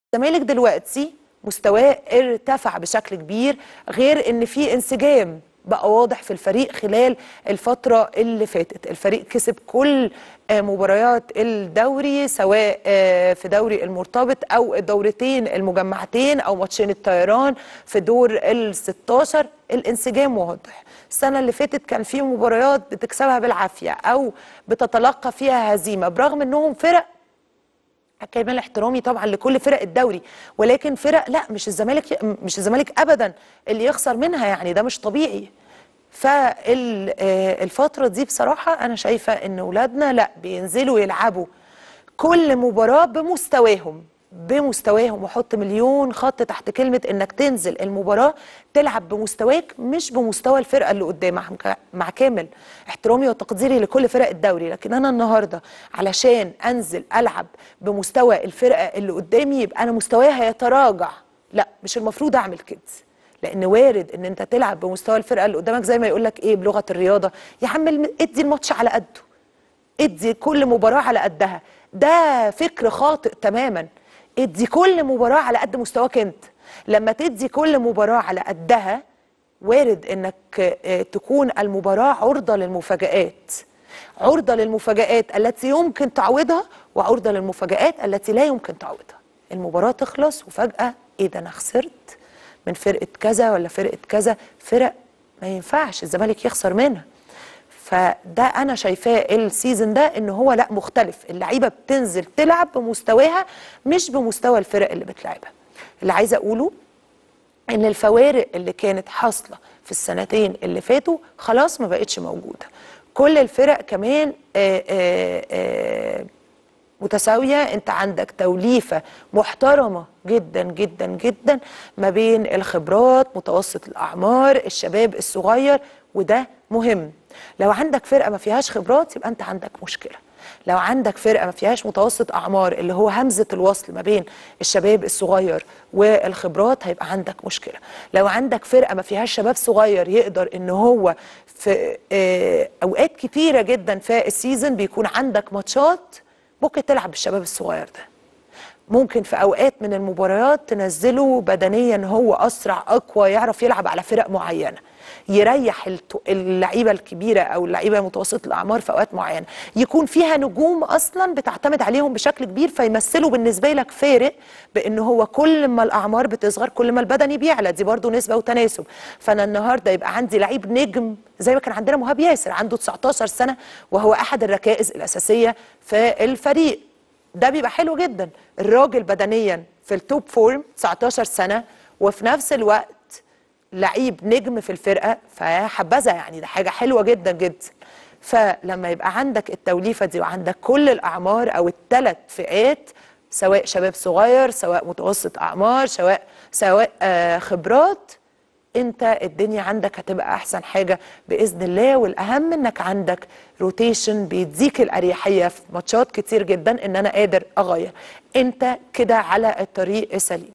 الزمالك دلوقتي مستواه ارتفع بشكل كبير غير ان في انسجام بقى واضح في الفريق خلال الفترة اللي فاتت الفريق كسب كل آه، مباريات الدوري سواء آه، في دوري المرتبط او الدورتين المجمعتين او ماتشين الطيران في دور ال 16 الانسجام واضح السنة اللي فاتت كان في مباريات بتكسبها بالعافية او بتتلقى فيها هزيمة برغم انهم فرق كامل احترامي طبعا لكل فرق الدوري ولكن فرق لا مش الزمالك مش الزمالك ابدا اللي يخسر منها يعني ده مش طبيعي فالفترة دي بصراحة أنا شايفة إن ولادنا لا بينزلوا يلعبوا كل مباراة بمستواهم بمستواهم وحط مليون خط تحت كلمة إنك تنزل المباراة تلعب بمستواك مش بمستوى الفرقة اللي قدامك مع كامل احترامي وتقديري لكل فرق الدوري لكن أنا النهاردة علشان أنزل ألعب بمستوى الفرقة اللي قدامي يبقى أنا مستواي هيتراجع لا مش المفروض أعمل كده لان وارد ان انت تلعب بمستوى الفرقه اللي قدامك زي ما يقول لك ايه بلغه الرياضه يا عم الم- ادي الماتش على قده ادي كل مباراه على قدها ده فكر خاطئ تماما ادي كل مباراه على قد مستواك انت لما تدي كل مباراه على قدها وارد انك آه، تكون المباراه عرضه للمفاجآت عرضه للمفاجآت التي يمكن تعويضها وعرضه للمفاجآت التي لا يمكن تعويضها المباراه تخلص وفجاه ايه ده انا خسرت من فرقه كذا ولا فرقه كذا فرق ما ينفعش الزمالك يخسر منها فده انا شايفاه السيزون ده ان هو لا مختلف اللعيبه بتنزل تلعب بمستواها مش بمستوى الفرق اللي بتلعبها اللي عايزه اقوله ان الفوارق اللي كانت حاصله في السنتين اللي فاتوا خلاص ما بقتش موجوده كل الفرق كمان آآ آآ متساويه انت عندك توليفه محترمه جدا جدا جدا ما بين الخبرات متوسط الاعمار الشباب الصغير وده مهم لو عندك فرقه ما فيهاش خبرات يبقى انت عندك مشكله لو عندك فرقه ما فيهاش متوسط اعمار اللي هو همزه الوصل ما بين الشباب الصغير والخبرات هيبقى عندك مشكله لو عندك فرقه ما فيهاش شباب صغير يقدر ان هو في آه، اوقات كتيره جدا في السيزون بيكون عندك ماتشات ممكن تلعب بالشباب الصغير ده ممكن في اوقات من المباريات تنزله بدنيا هو اسرع اقوى يعرف يلعب على فرق معينه يريح الت- اللعيبه الكبيره او اللعيبه متوسطه الاعمار في اوقات معينه يكون فيها نجوم اصلا بتعتمد عليهم بشكل كبير فيمثلوا بالنسبه لك فارق بان هو كل ما الاعمار بتصغر كل ما البدني بيعلى دي برضو نسبه وتناسب فانا النهارده يبقى عندي لعيب نجم زي ما كان عندنا مهاب ياسر عنده 19 سنه وهو احد الركائز الاساسيه في الفريق ده بيبقى حلو جدا الراجل بدنيا في التوب فورم 19 سنه وفي نفس الوقت لعيب نجم في الفرقه فحبذا يعني ده حاجه حلوه جدا جدا فلما يبقى عندك التوليفه دي وعندك كل الاعمار او الثلاث فئات سواء شباب صغير سواء متوسط اعمار سواء سواء آه خبرات انت الدنيا عندك هتبقى احسن حاجه باذن الله والاهم انك عندك روتيشن بيديك الاريحيه في ماتشات كتير جدا ان انا قادر اغير انت كده على الطريق السليم